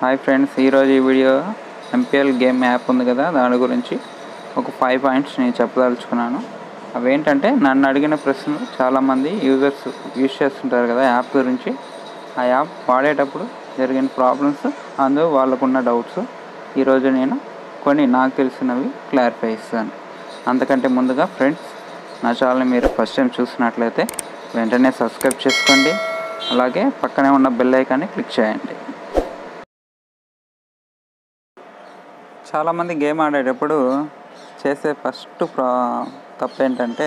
hi friends ఈరోజు ఈ video MPL game app ఉంది కదా దాని గురించి ఒక ఫైవ్ పాయింట్స్ నేను చెప్పదలుచుకున్నాను అవేంటంటే నన్ను అడిగిన ప్రశ్నలు చాలామంది యూజర్స్ యూజ్ చేస్తుంటారు కదా యాప్ గురించి ఆ యాప్ వాడేటప్పుడు జరిగిన ప్రాబ్లమ్స్ అందు వాళ్ళకున్న డౌట్స్ ఈరోజు నేను కొన్ని నాకు తెలిసినవి క్లారిఫై ఇస్తాను అంతకంటే ముందుగా ఫ్రెండ్స్ నా ఛానల్ మీరు ఫస్ట్ టైం చూసినట్లయితే వెంటనే సబ్స్క్రైబ్ చేసుకోండి అలాగే పక్కనే ఉన్న బెల్ ఐకాన్ని క్లిక్ చేయండి చాలామంది గేమ్ ఆడేటప్పుడు చేసే ఫస్ట్ ప్రా తప్పు ఏంటంటే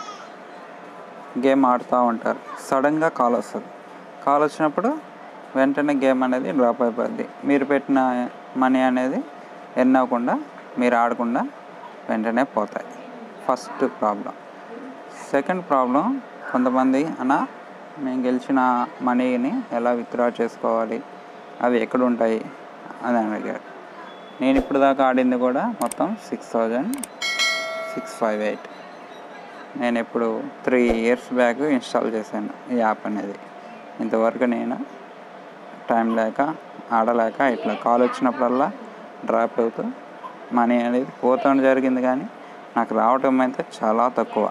గేమ్ ఆడుతూ ఉంటారు సడన్గా కాల్ వస్తుంది కాల్ వచ్చినప్పుడు వెంటనే గేమ్ అనేది డ్రాప్ అయిపోద్ది మీరు పెట్టిన మనీ అనేది ఎర్న్ అవ్వకుండా మీరు ఆడకుండా వెంటనే పోతాయి ఫస్ట్ ప్రాబ్లం సెకండ్ ప్రాబ్లం కొంతమంది అన్న మేము గెలిచిన మనీని ఎలా విత్డ్రా చేసుకోవాలి అవి ఎక్కడ ఉంటాయి అని అడిగారు నేను ఇప్పుడు దాకా ఆడింది కూడా మొత్తం six thousand six five eight నేను ఇప్పుడు త్రీ ఇయర్స్ బ్యాక్ ఇన్స్టాల్ చేశాను ఈ యాప్ అనేది ఇంతవరకు నేను టైం లేక ఆడలేక ఇట్లా కాల్ వచ్చినప్పుడల్లా డ్రాప్ అవుతూ మనీ అనేది పోతాం జరిగింది కానీ నాకు రావటం అయితే చాలా తక్కువ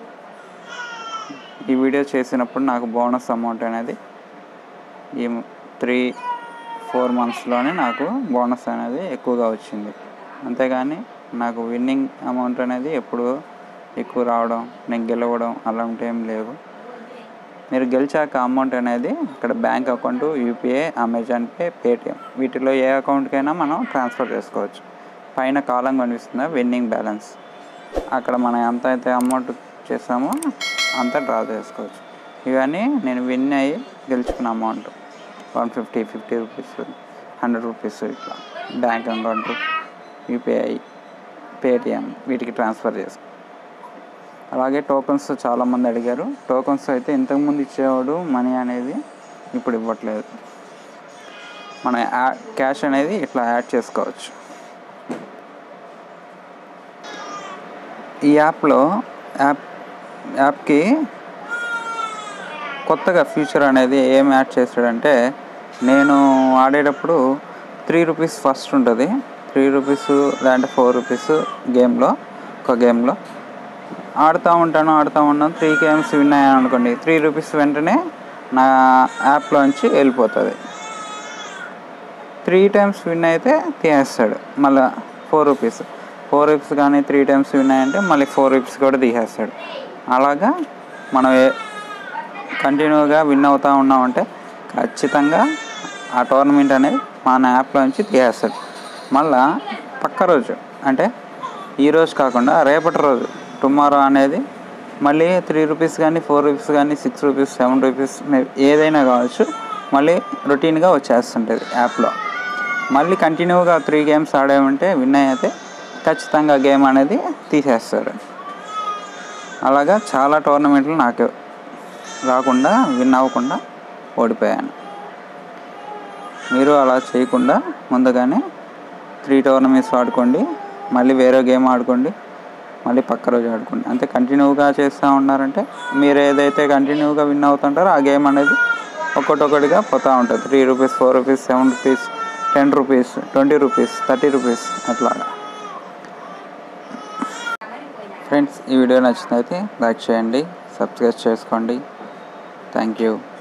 ఈ వీడియో చేసినప్పుడు నాకు బోనస్ అమౌంట్ అనేది ఈ త్రీ ఫోర్ మంత్స్లోనే నాకు బోనస్ అనేది ఎక్కువగా వచ్చింది అంతేగాని నాకు విన్నింగ్ అమౌంట్ అనేది ఎప్పుడు ఎక్కువ రావడం నేను గెలవడం అలాంటి ఏం లేవు మీరు గెలిచాక అమౌంట్ అనేది ఇక్కడ bank account UPI Amazon pay Paytm వీటిలో ఏ అకౌంట్కైనా మనం ట్రాన్స్ఫర్ చేసుకోవచ్చు పైన కాలం కనిపిస్తుంది విన్నింగ్ బ్యాలెన్స్ అక్కడ మనం ఎంత అయితే అమౌంట్ చేస్తామో అంత డ్రా చేసుకోవచ్చు ఇవన్నీ నేను విన్ అయ్యి గెలుచుకున్న amount one fifty fifty rupees hundred rupees ఇట్లా బ్యాంక్ అకౌంట్ యూపీఐ పేటిఎం వీటికి ట్రాన్స్ఫర్ చేసుకో అలాగే టోకన్స్ చాలామంది అడిగారు టోకన్స్ అయితే ఇంతకుముందు ఇచ్చేవాడు మనీ అనేది ఇప్పుడు ఇవ్వట్లేదు మనం యా క్యాష్ అనేది ఇట్లా యాడ్ చేసుకోవచ్చు ఈ యాప్లో యాప్ యాప్కి కొత్తగా ఫీచర్ అనేది ఏం యాడ్ చేశాడంటే నేను ఆడేటప్పుడు త్రీ రూపీస్ ఫస్ట్ ఉంటుంది త్రీ రూపీస్ లేదంటే ఫోర్ రూపీస్ గేమ్లో ఒక గేమ్లో ఆడుతూ ఉంటాను ఆడుతూ ఉన్నాను త్రీ గేమ్స్ విన్ అయ్యాను అనుకోండి త్రీ రూపీస్ వెంటనే నా యాప్లోంచి వెళ్ళిపోతుంది త్రీ టైమ్స్ విన్ అయితే తీసేస్తాడు మళ్ళీ ఫోర్ రూపీస్ ఫోర్ రూపీస్ కానీ త్రీ టైమ్స్ విన్ అయ్యంటే మళ్ళీ ఫోర్ రూపీస్ కూడా తీసేస్తాడు అలాగా మనం కంటిన్యూగా విన్ అవుతూ ఉన్నామంటే ఖచ్చితంగా ఆ టోర్నమెంట్ అనేది మన యాప్లోంచి తీసేస్తాడు మళ్ళా పక్క రోజు అంటే ఈ రోజు కాకుండా రేపటి రోజు టుమారో అనేది మళ్ళీ త్రీ రూపీస్ కానీ ఫోర్ రూపీస్ కానీ సిక్స్ రూపీస్ సెవెన్ రూపీస్ ఏదైనా కావచ్చు మళ్ళీ రొటీన్గా వచ్చేస్తుంటుంది యాప్లో మళ్ళీ కంటిన్యూగా త్రీ గేమ్స్ ఆడామంటే విన్ అయితే ఖచ్చితంగా గేమ్ అనేది తీసేస్తాడు అలాగా చాలా టోర్నమెంట్లు నాకు రాకుండా విన్ అవ్వకుండా ఓడిపోయాను మీరు అలా చేయకుండా ముందుగానే త్రీ టోర్నమెంట్స్ ఆడుకోండి మళ్ళీ వేరే గేమ్ ఆడుకోండి మళ్ళీ పక్క రోజు ఆడుకోండి అంతే కంటిన్యూగా చేస్తూ ఉన్నారంటే మీరు ఏదైతే కంటిన్యూగా విన్ అవుతుంటారో ఆ గేమ్ అనేది ఒక్కొక్కటిగా పోతూ ఉంటుంది three rupees four rupees seven rupees ten rupees twenty rupees thirty rupees అట్లాగా ఫ్రెండ్స్ ఈ వీడియో నచ్చినైతే లైక్ చేయండి సబ్స్క్రైబ్ చేసుకోండి థ్యాంక్ యూ